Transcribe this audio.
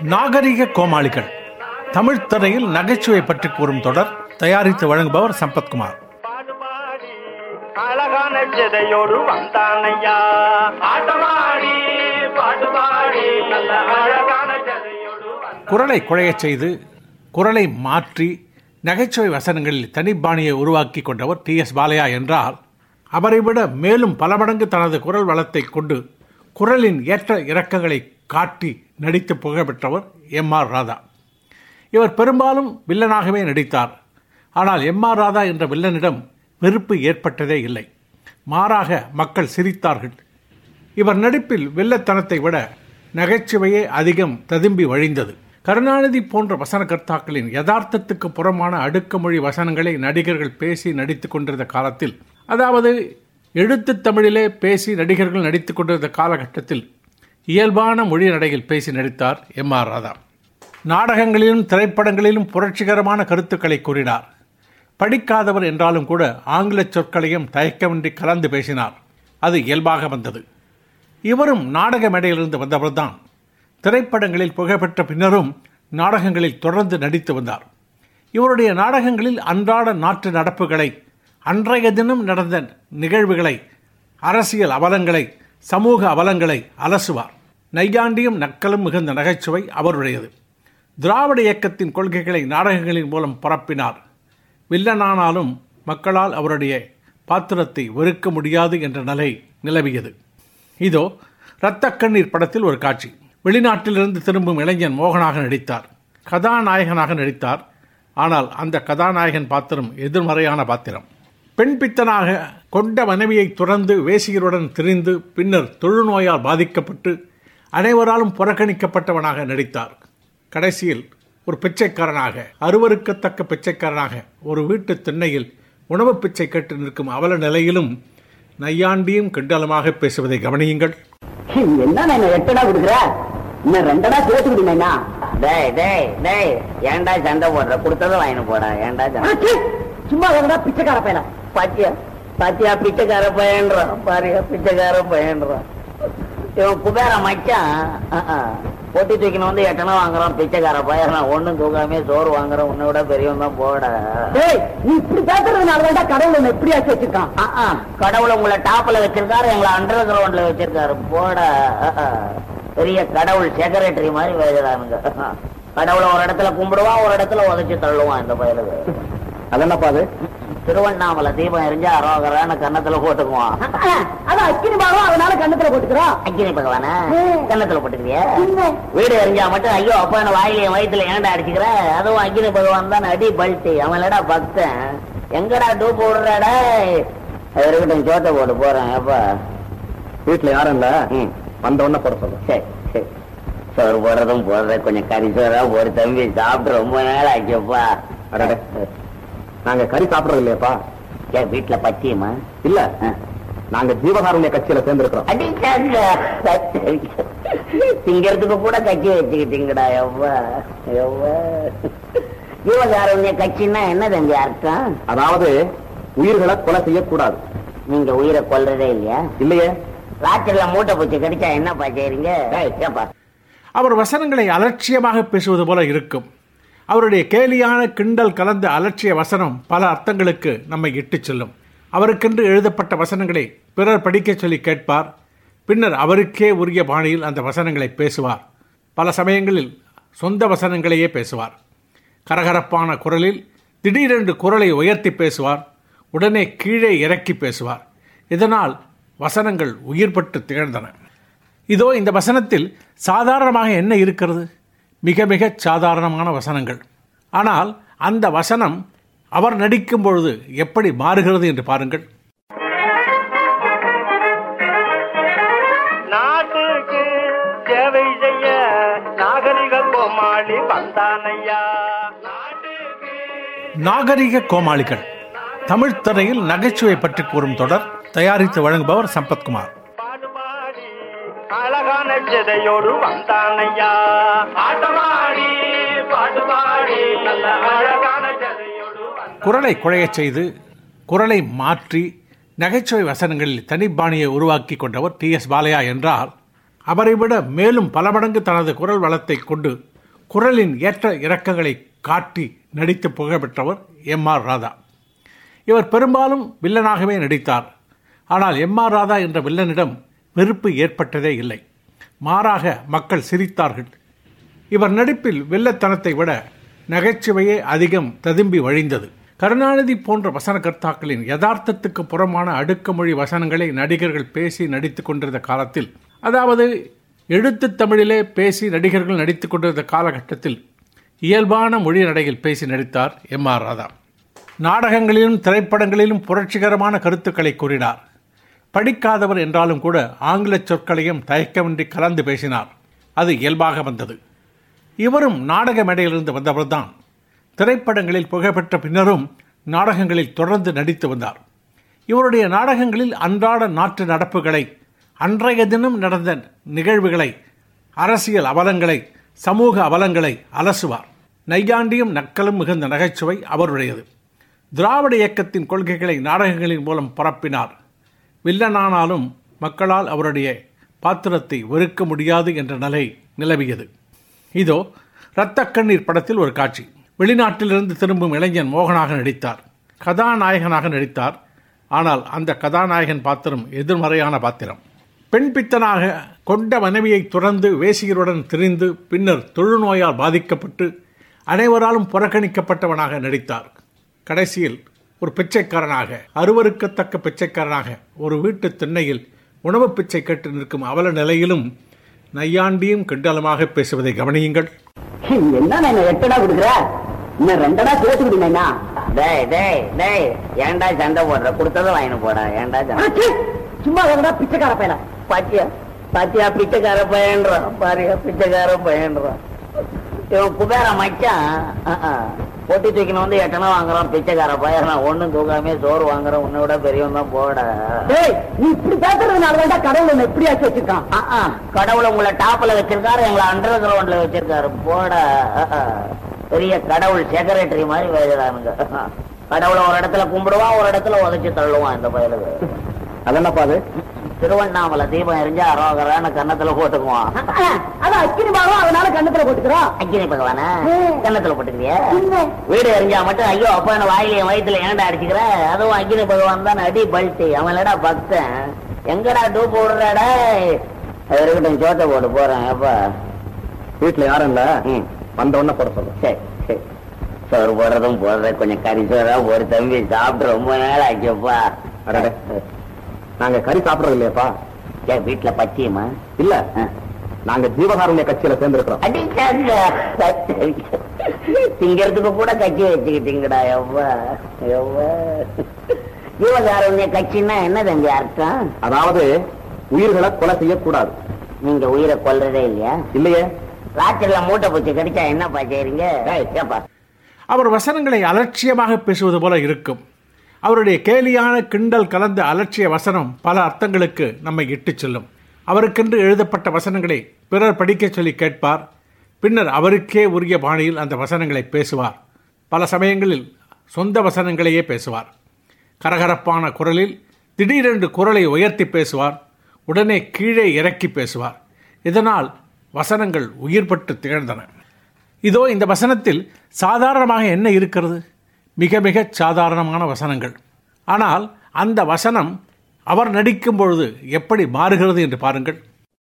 நாகரிக கோமாளிகள் தமிழ் திரையில் நகைச்சுவை பற்றி கூறும் தொடர் தயாரித்து வழங்குபவர் சம்பத்குமார் பாடுபாடி அழகான சிதையோடு வந்தானையா ஆட்டமாடி பாடுபாடி நல்ல அழகான சிதையோடு வந்தான். குரலை குழையச் செய்து குரலை மாற்றி நகைச்சுவை வசனங்களில் தனிப்பாணியை உருவாக்கி கொண்டவர் டி எஸ் பாலையா என்றால் அவரை விட மேலும் பல மடங்கு தனது குரல் வளத்தை கொண்டு குரலின் ஏற்ற இறக்கங்களை காட்டி நடித்து புகழ்பெற்றவர் எம் ஆர் ராதா இவர் பெரும்பாலும் வில்லனாகவே நடித்தார் ஆனால் எம் ஆர் ராதா என்ற வில்லனிடம் வெறுப்பு ஏற்பட்டதே இல்லை மாறாக மக்கள் சிரித்தார்கள் இவர் நடிப்பில் வில்லத்தனத்தை விட நகைச்சுவையே அதிகம் ததும்பி வழிந்தது கருணாநிதி போன்ற வசனகர்த்தாக்களின் யதார்த்தத்துக்கு புறமான அடுக்குமொழி வசனங்களை நடிகர்கள் பேசி நடித்துக் கொண்டிருந்த காலத்தில் அதாவது எழுத்துத் தமிழிலே பேசி நடிகர்கள் நடித்துக் கொண்டிருந்த காலகட்டத்தில் இயல்பான மொழி நடையில் பேசி நடித்தார் எம் ஆர் ராதா நாடகங்களிலும் திரைப்படங்களிலும் புரட்சிகரமான கருத்துக்களை கூறினார் படிக்காதவர் என்றாலும் கூட ஆங்கில சொற்களையும் தயக்கமின்றி கலந்து பேசினார் அது இயல்பாக வந்தது இவரும் நாடக மேடையிலிருந்து வந்தவர்தான் திரைப்படங்களில் புகழ்பெற்ற பின்னரும் நாடகங்களில் தொடர்ந்து நடித்து வந்தார் இவருடைய நாடகங்களில் அன்றாட நாட்டு நடப்புகளை அன்றைய தினம் நடந்த நிகழ்வுகளை அரசியல் அவலங்களை சமூக அவலங்களை அலசுவார் நையாண்டியும் நக்கலும் மிகுந்த நகைச்சுவை அவருடையது திராவிட இயக்கத்தின் கொள்கைகளை நாடகங்களின் மூலம் பரப்பினார் வில்லனானாலும் மக்களால் அவருடைய பாத்திரத்தை வெறுக்க முடியாது என்ற நிலை நிலவியது இதோ இரத்த கண்ணீர் படத்தில் ஒரு காட்சி வெளிநாட்டிலிருந்து திரும்பும் இளைஞன் மோகனாக நடித்தார் கதாநாயகனாக நடித்தார் ஆனால் அந்த கதாநாயகன் பாத்திரம் எதிர்மறையான பாத்திரம் பெண் பித்தனாக கொண்ட மனைவியை துறந்து வேசியருடன் திரிந்து பின்னர் தொழுநோயால் பாதிக்கப்பட்டு அனைவராலும் புறக்கணிக்கப்பட்டவனாக நடித்தார் கடைசியில் ஒரு பிச்சைக்காரனாக அருவருக்கத்தக்க பிச்சைக்காரனாக ஒரு வீட்டு திண்ணையில் உணவு பிச்சை கேட்டு நிற்கும் அவல நிலையிலும் நையாண்டியும் கிண்டலமாக பேசுவதை கவனியுங்கள் என்ன நான் எட்டடா கொடுக்குற இன்னும் ரெண்டடா சேர்த்து விடுமைனா டேய் டேய் டேய் ஏன்டா சண்டை போடுற கொடுத்ததை வாங்கிட்டு போடா ஏன்டா சண்டை சும்மா வேணா பிச்சைக்கார பையல பாத்தியா பாத்தியா பிச்சைக்கார பையன்றான் பாருங்க பிச்சைக்கார பையன்றான் இவன் குபேர மச்சான் அஹ், அஹ். பொட்டி தூக்கின்னு வந்து எட்டனா வாங்குறான் பிச்சைக்கார பையன் நான் ஒண்ணும் தூக்காமே சோறு வாங்குறேன் உன்னை விட பெரியவன் தான் போட டேய் நீ இப்படி பேசுறதுனால தான்டா கடவுள் உன்னை இப்படி ஆக்கி வச்சிருக்கான் அஹ், அஹ். கடவுளை உங்களை டாப்ல வச்சிருக்காரு எங்களை அண்டர் கிரவுண்ட்ல வச்சிருக்காரு போட அஹ், அஹ். பெரிய கடவுள் செக்ரட்டரி மாதிரி வேகிறானுங்க கடவுளை ஒரு இடத்துல கும்பிடுவான் ஒரு இடத்துல உதைச்சு தள்ளுவான் இந்த பயலுக்கு அதென்னப்பா அது திருவண்ணாமலை தீபம் எரிஞ்சா அரோகரான கன்னத்துல போட்டுக்குவான் அதான் அக்கினி பாகம் அதனால கண்ணத்துல போட்டுக்கிறோம் அக்கினி பகவான ம். கன்னத்துல போட்டுக்கிறியா இல்ல. வீடு எரிஞ்சா மட்டும் ஐயோ அப்பா என்ன வாயிலையும் வயித்துல ஏன்டா அடிச்சுக்கிற அதுவும் அக்கினி பகவான் தான் அடி பல்ட்டி அவன் இல்லடா பக்தன் எங்கடா டூப் விடுறாடா அது இருக்கட்டும் சோத்தை போட்டு போறேன் எப்பா வீட்டுல யாரும் இல்ல ம். வந்த உடனே போட சொல்லு சரி சரி சோறு போடுறதும் போடுற கொஞ்சம் கறி சோறா ஒரு தம்பி சாப்பிட்டு ரொம்ப நாள் ஆச்சுப்பா அடடே. நாங்க கறி சாப்பிடுறது இல்லையாப்பா ஏன் வீட்டுல பச்சியமா இல்ல ஆ. நாங்க ஜீவகாருண்ய கட்சியில சேர்ந்திருக்கிறோம் அடிச்சாங்க திங்கிறதுக்கு கூட கட்சி வச்சுக்கிட்டீங்கடா எவ்வா எவ்வா ஜீவகாருண்ய கட்சின்னா என்ன தம்பி அர்த்தம் அதாவது உயிர்களை கொலை செய்யக்கூடாது நீங்க உயிரை கொல்றதே இல்லையா இல்லையே ராத்திரில மூட்டை பூச்சி கடிச்சா என்னப்பா செய்றீங்க ஏப்பா அவர் வசனங்களை அலட்சியமாக பேசுவது போல இருக்கும் அவருடைய கேலியான கிண்டல் கலந்த அலட்சிய வசனம் பல அர்த்தங்களுக்கு நம்மை இட்டுச் செல்லும் அவருக்கென்று எழுதப்பட்ட வசனங்களை பிறர் படிக்கச் சொல்லி கேட்பார் பின்னர் அவருக்கே உரிய பாணியில் அந்த வசனங்களை பேசுவார் பல சமயங்களில் சொந்த வசனங்களையே பேசுவார் கரகரப்பான குரலில் திடீரென்று குரலை உயர்த்தி பேசுவார் உடனே கீழே இறக்கி பேசுவார் இதனால் வசனங்கள் உயிர்பட்டு திகழ்ந்தன இதோ இந்த வசனத்தில் சாதாரணமாக என்ன இருக்கிறது மிக மிக சாதாரணமான வசனங்கள் ஆனால் அந்த வசனம் அவர் நடிக்கும் பொழுது எப்படி மாறுகிறது என்று பாருங்கள் நாட்டுக்கு சேவை செய்ய நாகரிக கோமாளி வந்தானையா நாட்டுக்கு நாகரிக கோமாளிகள் தமிழ் திரையில் நகைச்சுவை பற்றி கூறும் தொடர் தயாரித்து வழங்குபவர் சம்பத்குமார் பாடுபாடி அழகான சிதையோடு வந்தானையா ஆட்டமாடி பாடுபாடி நல்ல அழகான சிதையோடு வந்தான். குரலை குழையச் செய்து குரலை மாற்றி நகைச்சுவை வசனங்களில் தனிப்பாணியை உருவாக்கி கொண்டவர் டி எஸ் பாலையா என்றால் அவரை விட மேலும் பல மடங்கு தனது குரல் வளத்தை கொண்டு குரலின் ஏற்ற இறக்கங்களை காட்டி நடித்து புகழ்பெற்றவர் எம் ஆர் ராதா இவர் பெரும்பாலும் வில்லனாகவே நடித்தார் ஆனால் எம் ஆர் ராதா என்ற வில்லனிடம் வெறுப்பு ஏற்பட்டதே இல்லை மாறாக மக்கள் சிரித்தார்கள் இவர் நடிப்பில் வில்லத்தனத்தை விட நகைச்சுவையே அதிகம் ததும்பி வழிந்தது கருணாநிதி போன்ற வசனகர்த்தாக்களின் யதார்த்தத்துக்கு புறமான அடுக்குமொழி வசனங்களை நடிகர்கள் பேசி நடித்துக் கொண்டிருந்த காலத்தில் அதாவது எழுத்துத் தமிழிலே பேசி நடிகர்கள் நடித்துக் கொண்டிருந்த காலகட்டத்தில் இயல்பான மொழி நடையில் பேசி நடித்தார் எம் ஆர் ராதா நாடகங்களிலும் திரைப்படங்களிலும் புரட்சிகரமான கருத்துக்களை கூறினார் படிக்காதவர் என்றாலும் கூட ஆங்கில சொற்களையும் தயக்கமின்றி கலந்து பேசினார் அது இயல்பாக வந்தது இவரும் நாடக மேடையிலிருந்து வந்தவர்தான் திரைப்படங்களில் புகழ்பெற்ற பின்னரும் நாடகங்களில் தொடர்ந்து நடித்து வந்தார் இவருடைய நாடகங்களில் அன்றாட நாட்டு நடப்புகளை அன்றைய தினம் நடந்த நிகழ்வுகளை அரசியல் அவலங்களை சமூக அவலங்களை அலசுவார் நையாண்டியும் நக்கலும் மிகுந்த நகைச்சுவை அவருடையது திராவிட இயக்கத்தின் கொள்கைகளை நாடகங்களின் மூலம் பரப்பினார் வில்லனானாலும் மக்களால் அவருடைய பாத்திரத்தை வெறுக்க முடியாது என்ற நிலை நிலவியது இதோ இரத்த கண்ணீர் படத்தில் ஒரு காட்சி வெளிநாட்டிலிருந்து திரும்பும் இளைஞன் மோகனாக நடித்தார் கதாநாயகனாக நடித்தார் ஆனால் அந்த கதாநாயகன் பாத்திரம் எதிர்மறையான பாத்திரம் பெண் பித்தனாக கொண்ட மனைவியை துறந்து வேசியருடன் திரிந்து பின்னர் தொழுநோயால் பாதிக்கப்பட்டு அனைவராலும் புறக்கணிக்கப்பட்டவனாக நடித்தார் கடைசியில் ஒரு பிச்சைக்காரனாக அருவருக்கத்தக்க பிச்சைக்காரனாக ஒரு வீட்டு திண்ணையில் உணவு பிச்சை கேட்டு நிற்கும் அவல நிலையிலும் நையாண்டியும் கிண்டலமாக பேசுவதை கவனியுங்கள் என்ன நான் எட்டடா கொடுக்குற இன்னும் ரெண்டடா சேர்த்து விடுங்கண்ணா டேய் டேய் டேய் ஏன்டா சண்டை போடுற கொடுத்ததை வாங்கிட்டு போடா ஏன்டா சண்டை சும்மா வேறடா பிச்சைக்கார பையல பாத்தியா பாத்தியா பிச்சைக்கார பையன்றான் பாருங்க பிச்சைக்கார பையன்றான் இவன் குபேர மச்சான் அஹ், அஹ். பொட்டி தூக்கின வந்து எட்டனா வாங்குறான் பிச்சைக்கார பையன் ஒண்ணும் தூக்காமே சோறு வாங்குறான் உன்னை விட பெரியவன் தான் போட டேய் நீ இப்படி பேசுறதுனால தான் கடவுள் உன்னை இப்படி ஆக்கி வச்சிருக்கான் அஹ், அஹ். கடவுளை உங்களை டாப்ல வச்சிருக்காரு எங்களை அண்டர் கிரவுண்ட்ல வச்சிருக்காரு போட அஹ், அஹ். பெரிய கடவுள் செக்ரட்டரி மாதிரி வேறானுங்க கடவுளை ஒரு இடத்துல கும்பிடுவான் ஒரு இடத்துல உதைச்சு தள்ளுவான் இந்த பயலுக்கு அதென்னப்பா அது திருவண்ணாமலை தீபம் எரிஞ்சா அரோகரான கன்னத்துல போட்டுக்குவான் அதான் அக்கினி பாகம் அதனால கண்ணத்துல போட்டுக்கிறோம் அக்கினி பகவானா ம். கன்னத்துல போட்டுக்கிறியா என்ன? வீடு எரிஞ்சா மட்டும் ஐயோ அப்பா என்ன வாயில என் வயித்துல ஏன்டா அடிச்சுக்கிற அதுவும் அக்கினி பகவான் தான் அடி பல்ட்டி அவன்லடா பக்தன் எங்கடா டூ போடுறாடா அது இருக்கட்டும் சோத்தை போட்டு போறேன் அப்பா வீட்டுல யாரும் இல்ல ம். வந்த உடனே போட சொல்றேன் சரி சரி சோறு போடுறதும் போடுற கொஞ்சம் கறி சோறா ஒரு தம்பி சாப்பிட்டு ரொம்ப நாள் ஆச்சுப்பா அடடே. நாங்க கறி சாப்பிடுறது இல்லையாப்பா ஏன் வீட்டுல பச்சியமா இல்ல ஆ. நாங்க ஜீவகாருண்ய கட்சியில சேர்ந்திருக்கிறோம் அடிச்சாங்க திங்கிறதுக்கு கூட கட்சி வச்சுக்கிட்டீங்கடா எவ்வா எவ்வா ஜீவகாருண்ய கட்சின்னா என்ன தம்பி அர்த்தம் அதாவது உயிர்களை கொலை செய்யக்கூடாது நீங்க உயிரை கொல்றதே இல்லையா இல்லையே ராத்திரில மூட்டை பூச்சி கடிச்சா என்னப்பா செய்றீங்க ஏப்பா அவர் வசனங்களை அலட்சியமாக பேசுவது போல இருக்கும் அவருடைய கேலியான கிண்டல் கலந்த அலட்சிய வசனம் பல அர்த்தங்களுக்கு நம்மை இட்டுச் செல்லும் அவருக்கென்று எழுதப்பட்ட வசனங்களை பிறர் படிக்கச் சொல்லி கேட்பார் பின்னர் அவருக்கே உரிய பாணியில் அந்த வசனங்களை பேசுவார் பல சமயங்களில் சொந்த வசனங்களையே பேசுவார் கரகரப்பான குரலில் திடீரென்று குரலை உயர்த்தி பேசுவார் உடனே கீழே இறக்கி பேசுவார் இதனால் வசனங்கள் உயிர்பட்டு திகழ்ந்தன இதோ இந்த வசனத்தில் சாதாரணமாக என்ன இருக்கிறது மிக மிக சாதாரணமான வசனங்கள் ஆனால் அந்த வசனம் அவர் நடிக்கும் பொழுது எப்படி மாறுகிறது என்று பாருங்கள்